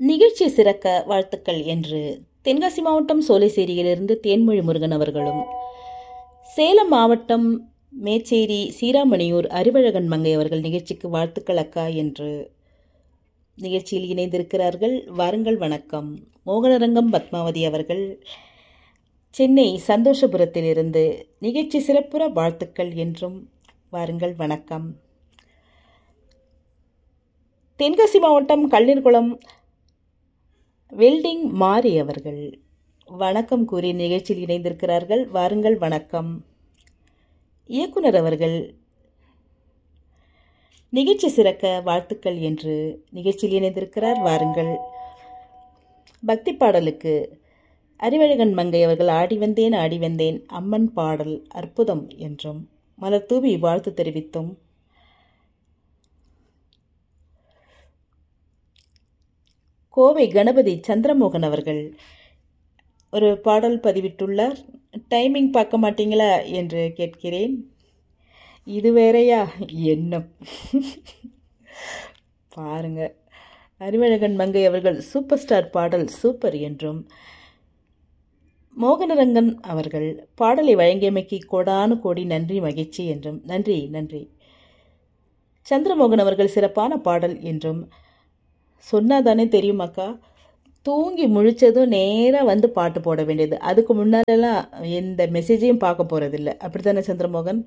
நிகழ்ச்சி சிறக்க வாழ்த்துக்கள் என்று தென்காசி மாவட்டம் சோலைசேரியிலிருந்து தேன்மொழி முருகன் அவர்களும் சேலம் மாவட்டம் மேச்சேரி சீராமணியூர் அறிவழகன் மங்கை அவர்கள் நிகழ்ச்சிக்கு வாழ்த்துக்கள் அக்கா என்று நிகழ்ச்சியில் இணைந்திருக்கிறார்கள் வாருங்கள் வணக்கம் மோகனரங்கம் பத்மாவதி அவர்கள் சென்னை சந்தோஷபுரத்திலிருந்து நிகழ்ச்சி சிறப்புற வாழ்த்துக்கள் என்றும் வாருங்கள் வணக்கம் தென்காசி மாவட்டம் கல்லீர்குளம் வெல்டிங் மாரி அவர்கள் வணக்கம் கூறி நிகழ்ச்சியில் இணைந்திருக்கிறார்கள் வாருங்கள் வணக்கம் இயக்குனர் அவர்கள் நிகழ்ச்சி சிறக்க வாழ்த்துக்கள் என்று நிகழ்ச்சியில் இணைந்திருக்கிறார் வாருங்கள் பக்தி பாடலுக்கு அறிவழகன் மங்கை அவர்கள் ஆடி வந்தேன் ஆடி வந்தேன் அம்மன் பாடல் அற்புதம் என்றும் மலர் தூவி வாழ்த்து தெரிவித்தும் கோவை கணபதி சந்திரமோகன் அவர்கள் ஒரு பாடல் பதிவிட்டுள்ளார் டைமிங் பார்க்க மாட்டீங்களா என்று கேட்கிறேன் இது வேறையா என்ன பாருங்க அறிவழகன் மங்கை அவர்கள் சூப்பர் ஸ்டார் பாடல் சூப்பர் என்றும் மோகனரங்கன் அவர்கள் பாடலை வழங்கியமைக்கு கோடானு கோடி நன்றி மகிழ்ச்சி என்றும் நன்றி நன்றி சந்திரமோகன் அவர்கள் சிறப்பான பாடல் என்றும் சொன்னாதானே தெரியுமாக்கா தூங்கி முழிச்சதும் நேராக வந்து பாட்டு போட வேண்டியது அதுக்கு முன்னாலெல்லாம் எந்த மெசேஜையும் பார்க்க போகிறதில்ல அப்படி தானே சந்திரமோகன்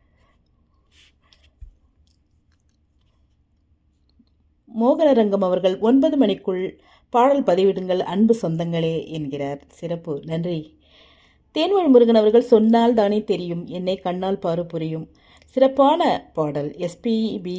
மோகனரங்கம் அவர்கள் ஒன்பது மணிக்குள் பாடல் பதிவிடுங்கள் அன்பு சொந்தங்களே என்கிறார் சிறப்பு நன்றி தேன்மொழி முருகன் அவர்கள் சொன்னால் தானே தெரியும் என்னை கண்ணால் பாரு புரியும் சிறப்பான பாடல் எஸ்பிபி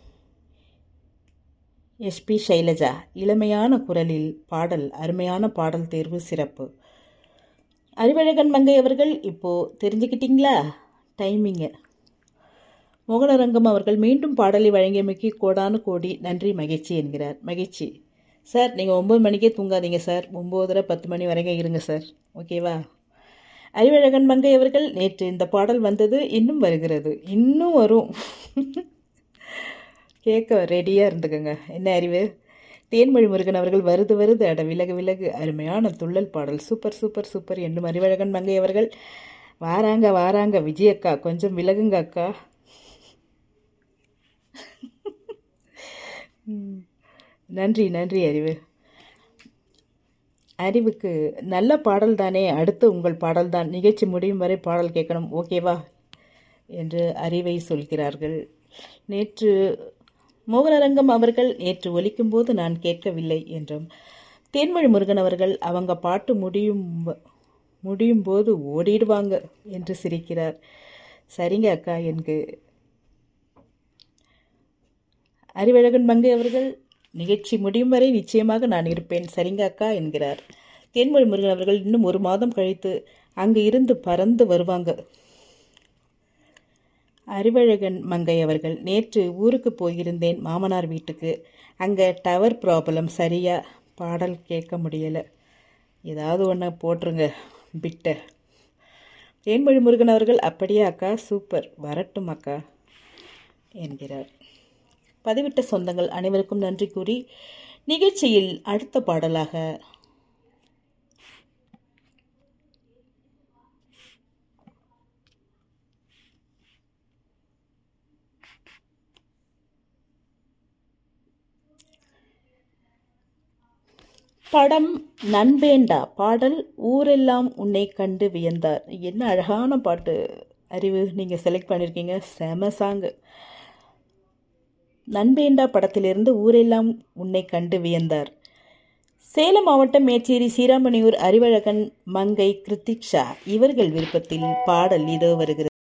எஸ்பி சைலஜா இளமையான குரலில் பாடல் அருமையான பாடல் தேர்வு சிறப்பு அறிவழகன் மங்கை அவர்கள் இப்போ தெரிஞ்சுக்கிட்டீங்களா டைமிங்கு மோகனரங்கம் அவர்கள் மீண்டும் பாடலை வழங்கியமைக்கு கோடானு கோடி நன்றி மகிழ்ச்சி என்கிறார் மகிழ்ச்சி சார் நீங்கள் ஒம்பது மணிக்கே தூங்காதீங்க சார் ஒம்போதரை பத்து மணி வரைக்கும் இருங்க சார் ஓகேவா அறிவழகன் மங்கை அவர்கள் நேற்று இந்த பாடல் வந்தது இன்னும் வருகிறது இன்னும் வரும் கேட்க ரெடியாக இருந்துக்கோங்க என்ன அறிவு தேன்மொழி முருகன் அவர்கள் வருது வருது அட விலகு விலகு அருமையான துள்ளல் பாடல் சூப்பர் சூப்பர் சூப்பர் என்னும் அறிவழகன் மங்கை அவர்கள் வாராங்க வாராங்க விஜயக்கா கொஞ்சம் விலகுங்க அக்கா நன்றி நன்றி அறிவு அறிவுக்கு நல்ல பாடல் தானே அடுத்து உங்கள் பாடல் தான் நிகழ்ச்சி முடியும் வரை பாடல் கேட்கணும் ஓகேவா என்று அறிவை சொல்கிறார்கள் நேற்று மோகனரங்கம் அவர்கள் நேற்று ஒலிக்கும் போது நான் கேட்கவில்லை என்றும் தேன்மொழி முருகன் அவர்கள் அவங்க பாட்டு முடியும் முடியும் போது ஓடிடுவாங்க என்று சிரிக்கிறார் சரிங்க அக்கா எனக்கு அறிவழகன் மங்கை அவர்கள் நிகழ்ச்சி முடியும் வரை நிச்சயமாக நான் இருப்பேன் சரிங்க அக்கா என்கிறார் தேன்மொழி முருகன் அவர்கள் இன்னும் ஒரு மாதம் கழித்து அங்கு இருந்து பறந்து வருவாங்க அறிவழகன் மங்கை அவர்கள் நேற்று ஊருக்கு போயிருந்தேன் மாமனார் வீட்டுக்கு அங்கே டவர் ப்ராப்ளம் சரியாக பாடல் கேட்க முடியலை ஏதாவது ஒன்று போட்டுருங்க பிட்ட தேன்மொழி முருகன் அவர்கள் அப்படியே அக்கா சூப்பர் வரட்டும் அக்கா என்கிறார் பதிவிட்ட சொந்தங்கள் அனைவருக்கும் நன்றி கூறி நிகழ்ச்சியில் அடுத்த பாடலாக படம் நண்பேண்டா பாடல் ஊரெல்லாம் உன்னை கண்டு வியந்தார் என்ன அழகான பாட்டு அறிவு நீங்கள் செலக்ட் பண்ணியிருக்கீங்க செம சாங்கு நண்பேண்டா படத்திலிருந்து ஊரெல்லாம் உன்னை கண்டு வியந்தார் சேலம் மாவட்டம் மேச்சேரி சீராமணியூர் அறிவழகன் மங்கை கிருத்திக்ஷா இவர்கள் விருப்பத்தில் பாடல் இதோ வருகிறது